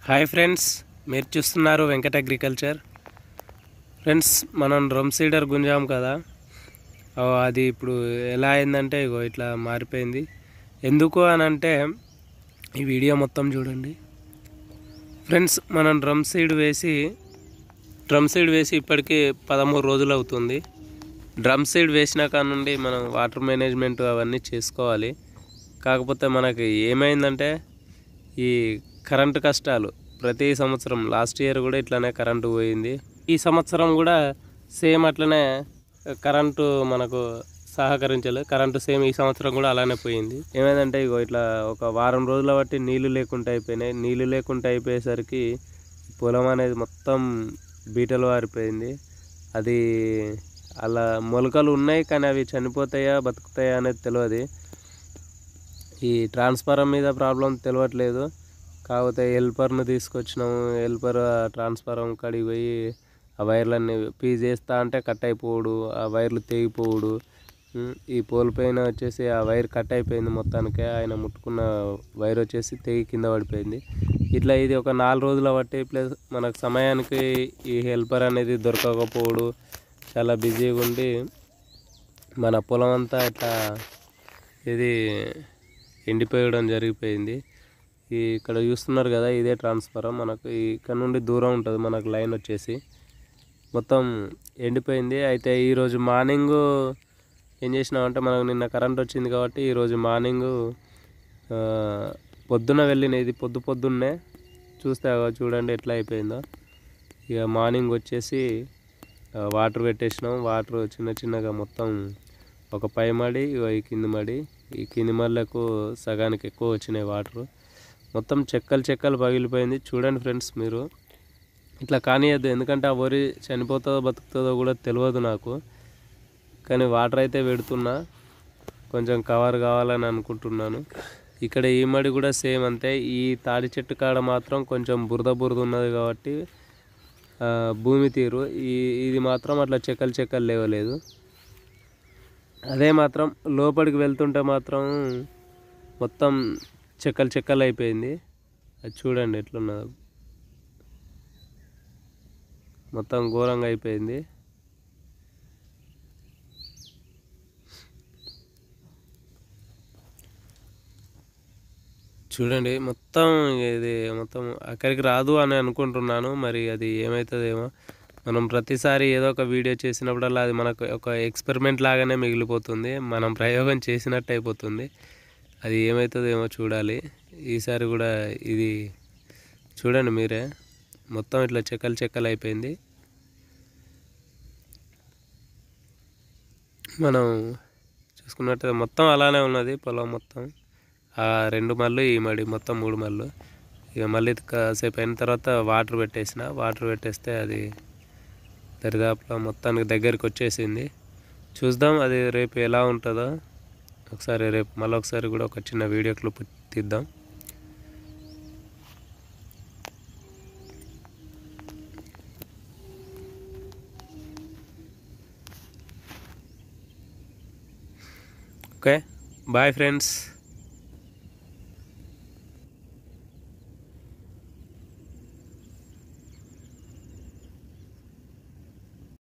hi friends మీరు చూస్తున్నారు Venkata agriculture friends మనం డ్రమ్ సీడర్ గుంజాం కదా ఓ, అది ఇప్పుడు ఎలా అయిందంటే ఇగో ఇట్లా మారిపోయింది ఎందుకు అని అంటే ఈ వీడియో మొత్తం చూడండి ఫ్రెండ్స్ మనం డ్రమ్ సీడ్ వేసి డ్రమ్ సీడ్ వేసి ఇప్పటికీ పదమూడు రోజులు అవుతుంది డ్రమ్ సీడ్ వేసిన కాడ నుండి మనం వాటర్ మేనేజ్మెంట్ అవన్నీ చేసుకోవాలి కాకపోతే మనకి ఏమైందంటే ఈ కరెంటు కష్టాలు ప్రతి సంవత్సరం లాస్ట్ ఇయర్ కూడా ఇట్లానే కరెంటు పోయింది ఈ సంవత్సరం కూడా సేమ్ అట్లనే కరెంటు మనకు సహకరించలేదు కరెంటు సేమ్ ఈ సంవత్సరం కూడా అలానే పోయింది ఏమైందంటే ఇగో ఇట్లా ఒక వారం రోజుల బట్టి నీళ్లు లేకుండా అయిపోయినాయి నీళ్లు లేకుండా అయిపోయేసరికి పొలం అనేది మొత్తం బీటలు వారిపోయింది అది అలా మొలకలు ఉన్నాయి కానీ అవి చనిపోతాయా బతుకుతాయా అనేది తెలియదు ఈ ట్రాన్స్ఫారం మీద ప్రాబ్లం తెలియట్లేదు కాకపోతే హెల్పర్ను తీసుకొచ్చినాము హెల్పర్ ట్రాన్స్ఫారం కాడికి పోయి ఆ వైర్లన్నీ పీజ్ చేస్తా అంటే కట్ అయిపోవుడు ఆ వైర్లు తెగిపోవుడు ఉమ్, ఈ పోల్ పైన వచ్చేసి ఆ వైర్ కట్ అయిపోయింది మొత్తానికి ఆయన ముట్టుకున్న వైర్ వచ్చేసి తెగి కింద పడిపోయింది ఇట్లా ఇది ఒక నాలుగు రోజుల బట్టి ప్లస్ మనకు సమయానికి ఈ హెల్పర్ అనేది దొరకకపోవడు చాలా బిజీగా ఉండి మన పొలం అంతా ఇట్లా ఇది ఎండిపోయడం జరిగిపోయింది ఈ ఇక్కడ చూస్తున్నారు కదా ఇదే ట్రాన్స్ఫారం మనకు ఇక్కడ నుండి దూరం ఉంటుంది మనకు లైన్ వచ్చేసి మొత్తం ఎండిపోయింది అయితే ఈరోజు మార్నింగ్ ఏం చేసినామంటే మనకు నిన్న కరెంట్ వచ్చింది కాబట్టి ఈరోజు మార్నింగ్ పొద్దున వెళ్ళిన ఇది పొద్దు పొద్దున్నే చూస్తే అగో చూడండి ఎట్లా అయిపోయిందో ఇక మార్నింగ్ వచ్చేసి ఆ, వాటర్ పెట్టేసినాం వాటర్ చిన్న చిన్నగా మొత్తం ఒక పై మడి ఇగో ఈ కింది మడి ఈ కింది మళ్ళకు సగానికి ఎక్కువ వచ్చినాయి వాటర్ మొత్తం చెక్కలు చెక్కలు పగిలిపోయింది చూడండి ఫ్రెండ్స్ మీరు ఇట్లా కానియద్దు ఎందుకంటే ఆ వరి చనిపోతుందో బతుకుతుందో కూడా తెలియదు నాకు కానీ వాటర్ అయితే పెడుతున్నా కొంచెం కవర్ కావాలని అనుకుంటున్నాను ఇక్కడ ఈ మడి కూడా సేమ్ అంతే ఈ తాడి చెట్టు కాడ మాత్రం కొంచెం బురద బురద ఉన్నది కాబట్టి ఆ, భూమి తీరు ఈ ఇది మాత్రం అట్లా చెక్కలు చెక్కలు లేవలేదు అదే మాత్రం లోపలికి వెళ్తుంటే మాత్రం మొత్తం చెక్కలు చెక్కలు అయిపోయింది అది చూడండి ఎట్లున్నదో మొత్తం ఘోరంగా అయిపోయింది చూడండి మొత్తం ఇది మొత్తం అక్కడికి రాదు అని అనుకుంటున్నాను మరి అది ఏమవుతుందేమో మనం ప్రతిసారి ఏదో ఒక వీడియో చేసినప్పుడల్లా అది మనకు ఒక ఎక్స్పెరిమెంట్ లాగానే మిగిలిపోతుంది మనం ప్రయోగం చేసినట్టు అయిపోతుంది అది ఏమవుతుందేమో చూడాలి ఈసారి కూడా ఇది చూడండి మీరే మొత్తం ఇట్లా చెక్కలు చెక్కలు అయిపోయింది మనం చూసుకున్నట్టు మొత్తం అలానే ఉన్నది పొలం మొత్తం ఆ రెండు మళ్ళు ఈ మడి మొత్తం మూడు మళ్ళు ఇక మళ్ళీ కాసేపు అయిన తర్వాత వాటర్ పెట్టేసిన వాటర్ పెట్టేస్తే అది దరిదాపులో మొత్తానికి దగ్గరికి వచ్చేసింది చూద్దాం అది రేపు ఎలా ఉంటుందో ఒకసారి రేపు మళ్ళీ ఒకసారి కూడా ఒక చిన్న వీడియో క్లిప్ తీద్దాం ఓకే బాయ్ ఫ్రెండ్స్